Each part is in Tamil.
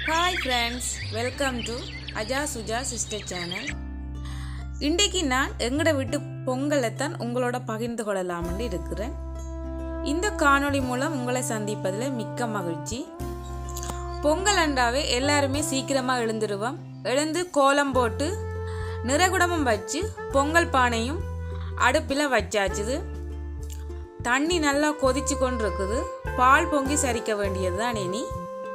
hi friends welcome to Aja Suja sister channel இன்றைக்கு நான் எங்கட வீட்டு பொங்கலை தான் உங்களோட பகிர்ந்து கொள்ளலாம்னு இருக்கிறேன் இந்த காணொளி மூலம் உங்களை சந்திப்பதில் மிக்க மகிழ்ச்சி பொங்கல் அண்டாவே எல்லாருமே சீக்கிரமாக எழுந்துருவோம் எழுந்து கோலம் போட்டு நிறகுடமும் வச்சு பொங்கல் பானையும் அடுப்பில் வச்சாச்சுது தண்ணி நல்லா கொதிச்சு கொண்டு இருக்குது பால் பொங்கி சரிக்க வேண்டியது தான் இனி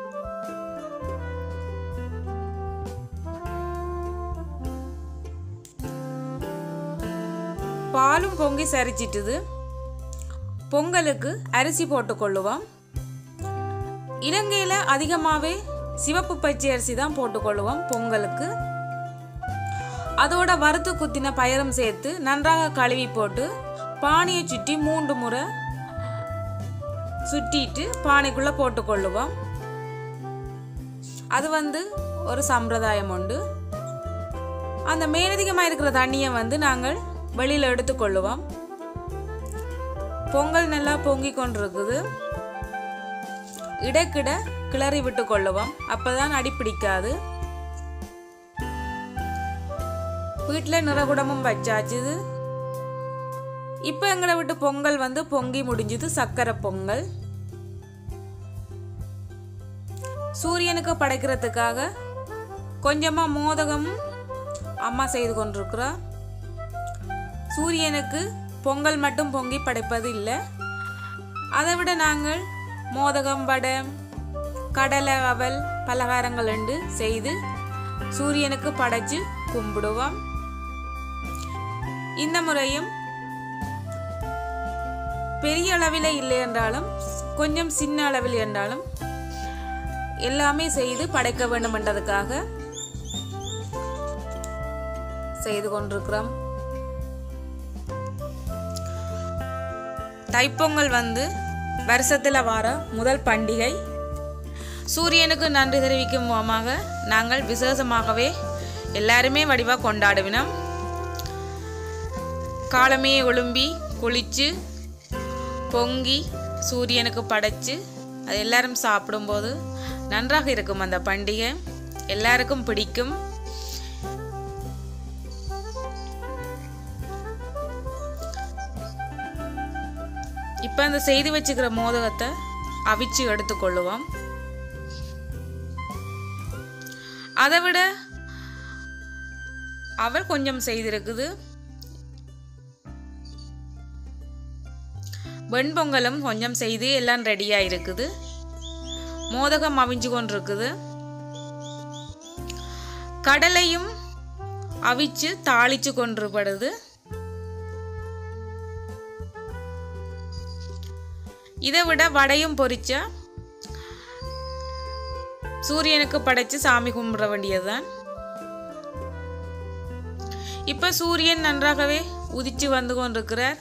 பாலும் பொங்கி சரிச்சிட்டுது பொங்கலுக்கு அரிசி போட்டுக்கொள்ளுவோம் இலங்கையில் அதிகமாகவே சிவப்பு பச்சை அரிசி தான் போட்டுக்கொள்ளுவோம் பொங்கலுக்கு அதோட வறுத்து குத்தின பயரம் சேர்த்து நன்றாக கழுவி போட்டு பானையை சுற்றி மூன்று முறை சுற்றிட்டு பானைக்குள்ளே போட்டுக்கொள்ளுவோம் அது வந்து ஒரு சம்பிரதாயம் உண்டு அந்த மேலதிகமாக இருக்கிற தண்ணியை வந்து நாங்கள் வெளியில் எடுத்துக்கொள்ளுவோம் பொங்கல் நல்லா பொங்கி கொண்டிருக்குது இடைக்கிட கிளறி விட்டு கொள்ளுவோம் அப்பதான் அடி பிடிக்காது வீட்டில் நிறகுடமும் வச்சாச்சுது இப்போ எங்களை விட்டு பொங்கல் வந்து பொங்கி முடிஞ்சுது சக்கரை பொங்கல் சூரியனுக்கு படைக்கிறதுக்காக கொஞ்சமாக மோதகமும் அம்மா செய்து கொண்டிருக்கிறா சூரியனுக்கு பொங்கல் மட்டும் பொங்கி படைப்பது இல்லை அதை விட நாங்கள் மோதகம் வடை கடலை அவல் பலகாரங்கள் உண்டு செய்து சூரியனுக்கு படைச்சு கும்பிடுவோம் இந்த முறையும் பெரிய அளவில் இல்லை என்றாலும் கொஞ்சம் சின்ன அளவில் என்றாலும் எல்லாமே செய்து படைக்க வேண்டும் என்றதுக்காக செய்து கொண்டிருக்கிறோம் தைப்பொங்கல் வந்து வருஷத்தில் வர முதல் பண்டிகை சூரியனுக்கு நன்றி தெரிவிக்கும் முகமாக நாங்கள் விசேஷமாகவே எல்லாருமே வடிவாக கொண்டாடுவினோம் காலமே ஒழும்பி குளித்து பொங்கி சூரியனுக்கு படைச்சு அது எல்லாரும் சாப்பிடும்போது நன்றாக இருக்கும் அந்த பண்டிகை எல்லாருக்கும் பிடிக்கும் இப்போ அந்த செய்து வச்சுக்கிற மோதகத்தை அவிச்சு எடுத்துக்கொள்ளுவோம் அதை விட அவள் கொஞ்சம் செய்திருக்குது வெண்பொங்கலும் கொஞ்சம் செய்து எல்லாம் ரெடியாக இருக்குது மோதகம் அவிஞ்சு கொண்டிருக்குது கடலையும் அவிச்சு தாளிச்சு கொண்டிருப்படுது இதை விட வடையும் பொரிச்சா சூரியனுக்கு படைச்சு சாமி கும்பிட வேண்டியதுதான் இப்ப சூரியன் நன்றாகவே உதிச்சு வந்து கொண்டிருக்கிறார்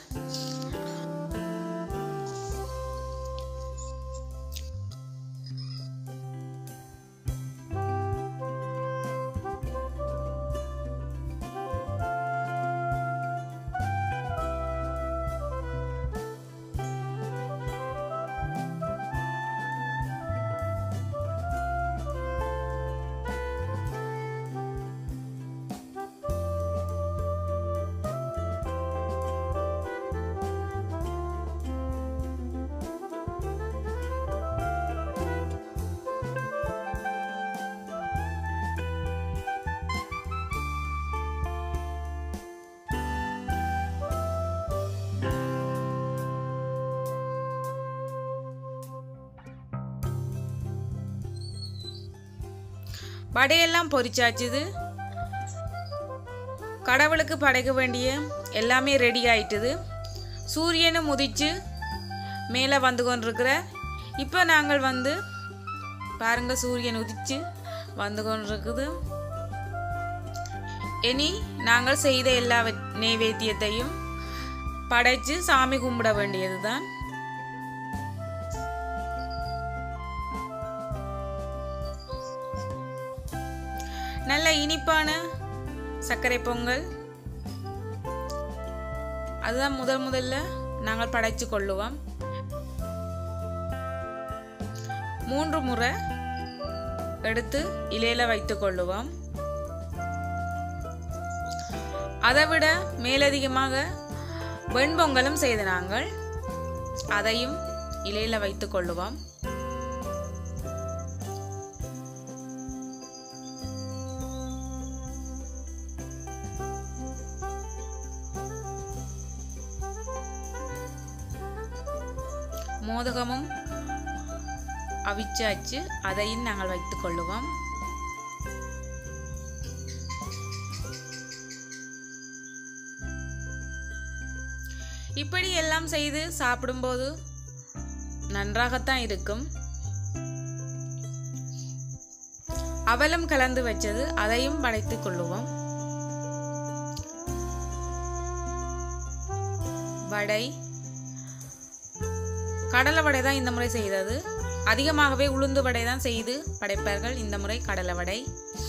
வடையெல்லாம் பொரிச்சாச்சுது கடவுளுக்கு படைக்க வேண்டிய எல்லாமே ரெடி ஆயிட்டுது சூரியனும் உதிச்சு மேலே வந்து கொண்டிருக்கிற இப்போ நாங்கள் வந்து பாருங்க சூரியன் உதிச்சு வந்து கொண்டிருக்குது இனி நாங்கள் செய்த எல்லா நெய்வேத்தியத்தையும் படைச்சு சாமி கும்பிட வேண்டியது தான் நல்ல இனிப்பான சர்க்கரை பொங்கல் அதுதான் முதல் முதல்ல நாங்கள் படைச்சு கொள்ளுவோம் மூன்று முறை எடுத்து இலையில வைத்துக் கொள்ளுவோம் அதைவிட மேலதிகமாக வெண்பொங்கலும் செய்த நாங்கள் அதையும் இலையில வைத்துக் கொள்ளுவோம் மோதகமும் அவிச்சாச்சு அதையும் நாங்கள் வைத்துக் கொள்ளுவோம் இப்படி எல்லாம் செய்து சாப்பிடும்போது நன்றாகத்தான் இருக்கும் அவலம் கலந்து வச்சது அதையும் படைத்துக் கொள்ளுவோம் வடை கடலை வடை தான் இந்த முறை செய்தது அதிகமாகவே உளுந்து வடை தான் செய்து படைப்பார்கள் இந்த முறை கடலை வடை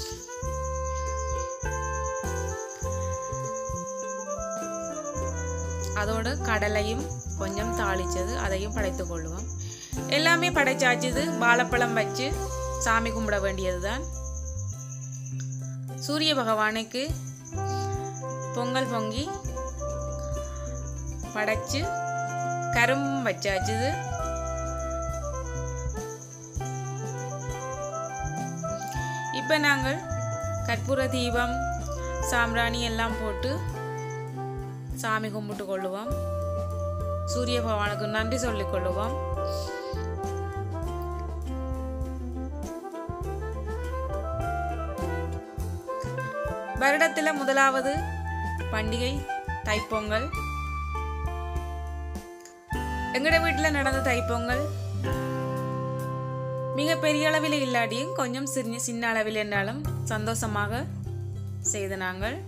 அதோடு கடலையும் கொஞ்சம் தாளிச்சது அதையும் படைத்துக் கொள்ளுவோம் எல்லாமே படைச்சாச்சுது வாழைப்பழம் வச்சு சாமி கும்பிட வேண்டியதுதான் சூரிய பகவானுக்கு பொங்கல் பொங்கி படைச்சு கரும்பும் வச்சாச்சுது இப்போ நாங்கள் கற்பூர தீபம் சாம்பிராணி எல்லாம் போட்டு சாமி கும்பிட்டு கொள்ளுவோம் சூரிய பகவானுக்கு நன்றி சொல்லிக் கொள்ளுவோம் வருடத்தில் முதலாவது பண்டிகை தைப்பொங்கல் எங்கட வீட்டில் நடந்த தைப்பொங்கல் மிக பெரிய அளவில் இல்லாட்டியும் கொஞ்சம் சின்ன சின்ன அளவில் என்றாலும் சந்தோஷமாக செய்த நாங்கள்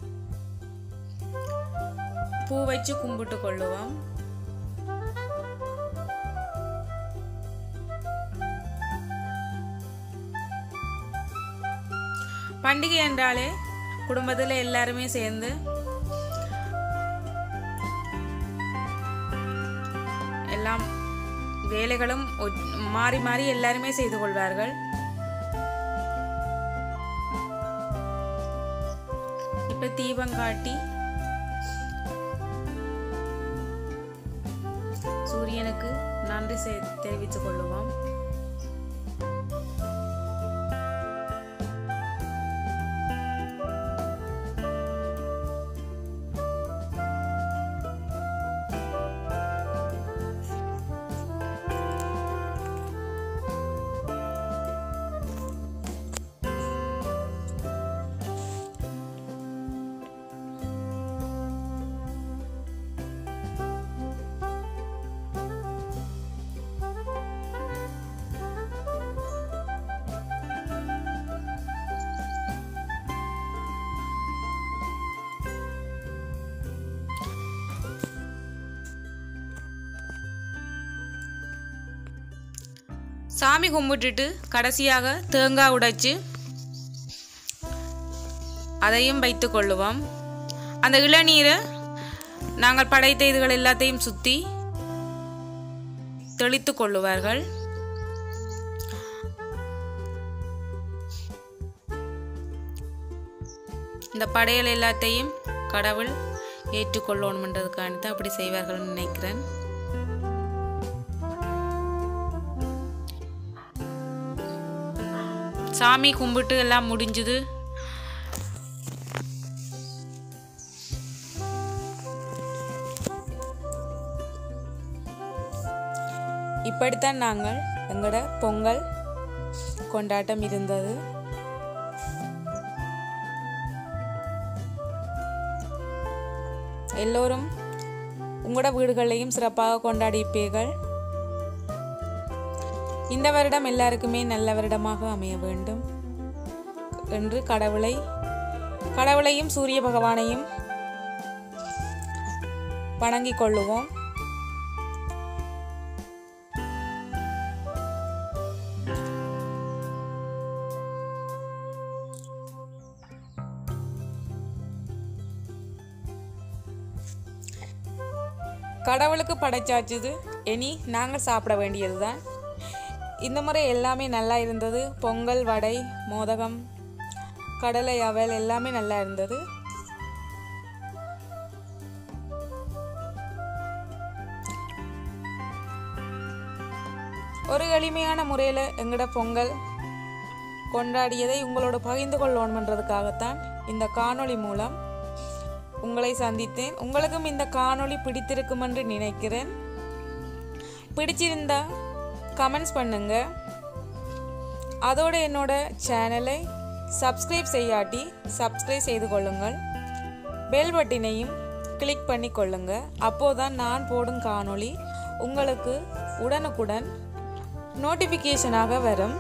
பூ வச்சு கும்பிட்டு கொள்ளுவோம் பண்டிகை என்றாலே குடும்பத்தில் எல்லாருமே சேர்ந்து எல்லாம் வேலைகளும் ஒ- மாறி மாறி எல்லாருமே செய்து கொள்வார்கள் இப்ப தீபம் காட்டி சூரியனுக்கு நன்றி செ- தெரிவித்துக் கொள்ளுவோம் சாமி கும்பிட்டுட்டு கடைசியாக தேங்காய் உடைச்சு அதையும் வைத்து கொள்ளுவோம் அந்த இளநீரை நாங்கள் படைத்த இதுகள் எல்லாத்தையும் சுற்றி தெளித்து கொள்ளுவார்கள் இந்த படையல் எல்லாத்தையும் கடவுள் ஏற்றுக்கொள்ளணுன்றதுக்காண்டி தான் அப்படி செய்வார்கள்னு நினைக்கிறேன் சாமி கும்பிட்டு எல்லாம் முடிஞ்சுது இப்படித்தான் நாங்கள் எங்களோட பொங்கல் கொண்டாட்டம் இருந்தது எல்லோரும் உங்களோட வீடுகளையும் சிறப்பாக கொண்டாடிப்பீர்கள் இந்த வருடம் எல்லாருக்குமே நல்ல வருடமாக அமைய வேண்டும் என்று கடவுளை கடவுளையும் சூரிய பகவானையும் வணங்கிக் கொள்ளுவோம் கடவுளுக்கு படைச்சாச்சுது இனி நாங்கள் சாப்பிட வேண்டியதுதான் இந்த முறை எல்லாமே நல்லா இருந்தது பொங்கல் வடை மோதகம் கடலை அவல் எல்லாமே நல்லா இருந்தது ஒரு எளிமையான முறையில் எங்களோட பொங்கல் கொண்டாடியதை உங்களோட பகிர்ந்து கொள்ளணுன்றதுக்காகத்தான் இந்த காணொளி மூலம் உங்களை சந்தித்தேன் உங்களுக்கும் இந்த காணொளி பிடித்திருக்கும் என்று நினைக்கிறேன் பிடிச்சிருந்தா கமெண்ட்ஸ் பண்ணுங்க அதோட என்னோட சேனலை சப்ஸ்கிரைப் செய்யாட்டி சப்ஸ்கிரைப் செய்து கொள்ளுங்கள் பெல் பட்டினையும் கிளிக் பண்ணி கொள்ளுங்க அப்போதான் நான் போடும் காணொளி உங்களுக்கு உடனுக்குடன் நோட்டிஃபிகேஷனாக வரும்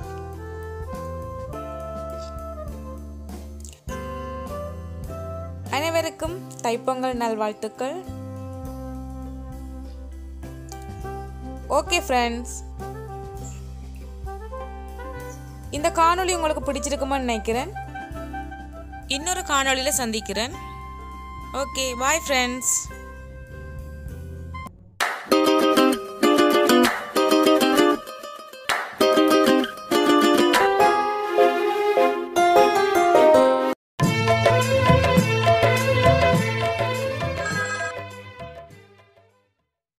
அனைவருக்கும் தைப்பொங்கல் நல்வாழ்த்துக்கள் ஓகே ஃப்ரெண்ட்ஸ் இந்த காணொளி உங்களுக்கு பிடிச்சிருக்குமான்னு நினைக்கிறேன் இன்னொரு காணொளியில் சந்திக்கிறேன் ஓகே பாய் ஃப்ரெண்ட்ஸ்